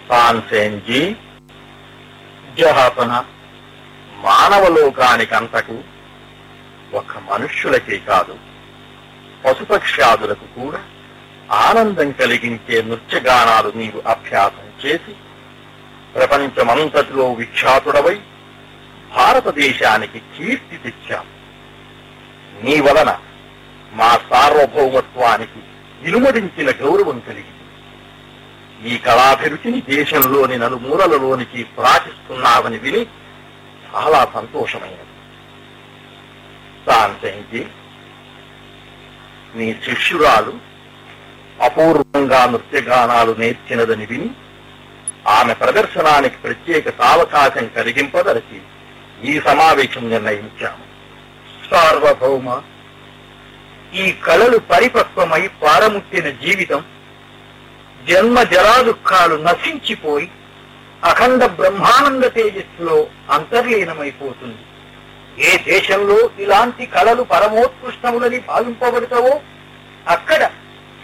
తాన్సేన్జీ జహాపన మానవలోకానికంతకు ఒక మనుష్యులకే కాదు పశుపక్ష్యాదులకు కూడా ఆనందం కలిగించే నృత్యగానాలు నీవు అభ్యాసం చేసి ప్రపంచమంతటిలో విఖ్యాతుడవై భారతదేశానికి కీర్తి తెచ్చావు నీ వలన మా సార్వభౌమత్వానికి ఇనుమడించిన గౌరవం కలిగింది ఈ కళాభిరుచిని దేశంలోని నలుమూలలలోనికి ప్రాచిస్తున్నావని విని చాలా సంతోషమైనది శాంతంజీ నీ శిష్యురాలు అపూర్వంగా నృత్యగానాలు నేర్చినదని విని ఆమె ప్రదర్శనానికి ప్రత్యేక సావకాశం కలిగింపదలిచి ఈ సమావేశం నిర్ణయించాము సార్వభౌమ ఈ కళలు పరిపక్వమై పారముట్టిన జీవితం జన్మ జరాదుఖాలు నశించిపోయి అఖండ బ్రహ్మానంద తేజస్సులో అంతర్లీనమైపోతుంది ఏ దేశంలో ఇలాంటి కళలు పరమోత్కృష్టములని భావింపబడతావో అక్కడ